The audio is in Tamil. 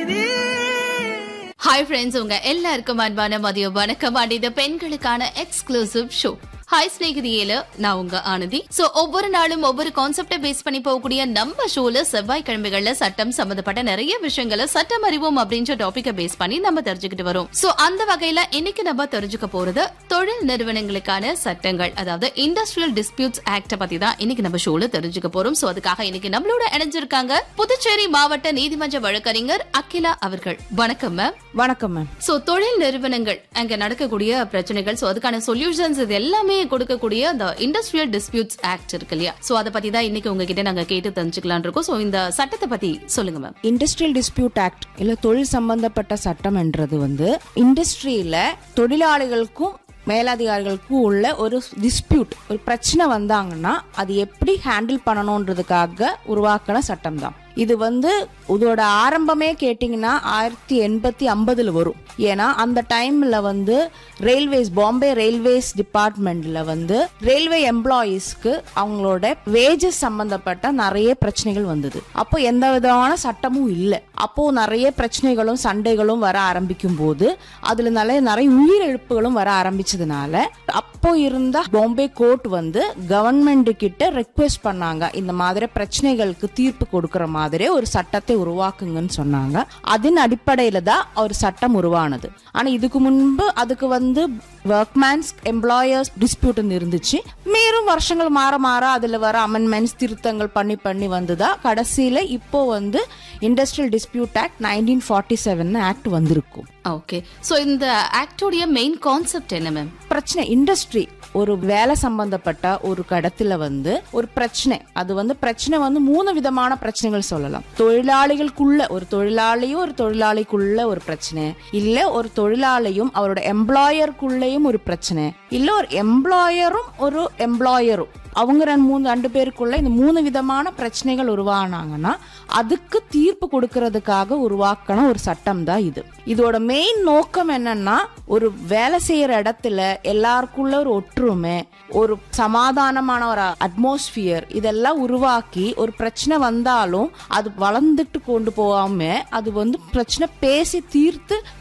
ஹாய் ஃப்ரெண்ட்ஸ் உங்க எல்லாருக்கும் அன்பான மதிய வணக்கம் அண்ட் இது பெண்களுக்கான எக்ஸ்க்ளூசிவ் ஷோ ஹாய் ஸ்நேகிதியில நான் உங்க ஆனந்தி சோ ஒவ்வொரு நாளும் ஒவ்வொரு கான்செப்டை பேஸ் பண்ணி போகக்கூடிய நம்ம ஷோல செவ்வாய்க்கிழமைகள்ல சட்டம் சம்பந்தப்பட்ட நிறைய விஷயங்களை சட்டம் அறிவோம் அப்படின்ற டாபிக்க பேஸ் பண்ணி நம்ம தெரிஞ்சுக்கிட்டு வரோம் சோ அந்த வகையில இன்னைக்கு நம்ம தெரிஞ்சுக்க போறது தொழில் நிறுவனங்களுக்கான சட்டங்கள் அதாவது இண்டஸ்ட்ரியல் டிஸ்பியூட்ஸ் ஆக்ட பத்தி தான் இன்னைக்கு நம்ம ஷோல தெரிஞ்சுக்க போறோம் சோ அதுக்காக இன்னைக்கு நம்மளோட இணைஞ்சிருக்காங்க புதுச்சேரி மாவட்ட நீதிமன்ற வழக்கறிஞர் அகிலா அவர்கள் வணக்கம் மேம் வணக்கம் மேம் சோ தொழில் நிறுவனங்கள் அங்க நடக்கக்கூடிய பிரச்சனைகள் சோ அதுக்கான சொல்யூஷன்ஸ் இது எல்லாமே கொடுக்கக்கூடிய அந்த இண்டஸ்ட்ரியல் டிஸ்பியூட்ஸ் ஆக்ட் இருக்கு இல்லையா சோ அதை பத்தி தான் இன்னைக்கு உங்ககிட்ட நாங்க கேட்டு தெரிஞ்சுக்கலாம் இருக்கோம் சோ இந்த சட்டத்தை பத்தி சொல்லுங்க மேம் இண்டஸ்ட்ரியல் டிஸ்பியூட் ஆக்ட் இல்ல தொழில் சம்பந்தப்பட்ட சட்டம் என்றது வந்து இண்டஸ்ட்ரியில தொழிலாளிகளுக்கும் மேலதிகாரிகளுக்கும் உள்ள ஒரு டிஸ்பியூட் ஒரு பிரச்சனை வந்தாங்கன்னா அது எப்படி ஹேண்டில் பண்ணணுன்றதுக்காக உருவாக்கின சட்டம் தான் இது வந்து இதோட ஆரம்பமே கேட்டிங்கன்னா ஆயிரத்தி எண்பத்தி ஐம்பதுல வரும் ஏன்னா அந்த டைம்ல வந்து ரயில்வேஸ் பாம்பே ரயில்வேஸ் டிபார்ட்மெண்ட்ல வந்து ரயில்வே எம்ப்ளாயீஸ்க்கு அவங்களோட வேஜஸ் சம்பந்தப்பட்ட நிறைய பிரச்சனைகள் வந்தது அப்போ எந்த விதமான சட்டமும் இல்லை அப்போ நிறைய பிரச்சனைகளும் சண்டைகளும் வர ஆரம்பிக்கும் போது அதுல நிறைய நிறைய உயிரிழப்புகளும் வர ஆரம்பிச்சதுனால அப்போ இருந்த பாம்பே கோர்ட் வந்து கவர்மெண்ட் கிட்ட ரெக்வெஸ்ட் பண்ணாங்க இந்த மாதிரி பிரச்சனைகளுக்கு தீர்ப்பு கொடுக்கிற மாதிரி ஒரு சட்டத்தை உருவாக்குங்கன்னு சொன்னாங்க அதன் அடிப்படையில தான் ஒரு சட்டம் உருவானது ஆனா இதுக்கு முன்பு அதுக்கு வந்து ஒர்க்மேன்ஸ் எம்ப்ளாயர்ஸ் டிஸ்பியூட் இருந்துச்சு மேலும் வருஷங்கள் மாற மாற அதுல வர அமெண்ட்மெண்ட்ஸ் திருத்தங்கள் பண்ணி பண்ணி வந்துதா கடைசியில இப்போ வந்து industrial dispute act nineteen forty seven act வந்திருக்கும் ஓகே சோ இந்த ஆக்டோடைய மெயின் கான்செப்ட் என்ன மேம் பிரச்சனை இண்டஸ்ட்ரி ஒரு வேலை சம்பந்தப்பட்ட ஒரு கடத்துல வந்து ஒரு பிரச்சனை அது வந்து பிரச்சனை வந்து மூணு விதமான பிரச்சனைகள் சொல்லலாம் தொழிலாளிகளுக்குள்ள ஒரு தொழிலாளியும் ஒரு தொழிலாளிக்குள்ள ஒரு பிரச்சனை இல்ல ஒரு தொழிலாளியும் அவரோட எம்ப்ளாயருக்குள்ளேயும் ஒரு பிரச்சனை இல்ல ஒரு எம்ப்ளாயரும் ஒரு எம்ப்ளாயரும் அவங்க ரெண்டு மூணு ரெண்டு பேருக்குள்ள இந்த மூணு விதமான பிரச்சனைகள் உருவானாங்கன்னா அதுக்கு தீர்ப்பு கொடுக்கறதுக்காக உருவாக்கின ஒரு சட்டம் தான் இது இதோட மெயின் நோக்கம் என்னன்னா ஒரு வேலை செய்யற இடத்துல எல்லாருக்குள்ள ஒரு ஒற்றுமை ஒரு சமாதானமான ஒரு அட்மாஸ்பியர் இதெல்லாம் உருவாக்கி ஒரு பிரச்சனை வந்தாலும் அது வளர்ந்துட்டு கொண்டு போகாம அது வந்து பிரச்சனை பேசி தீர்த்து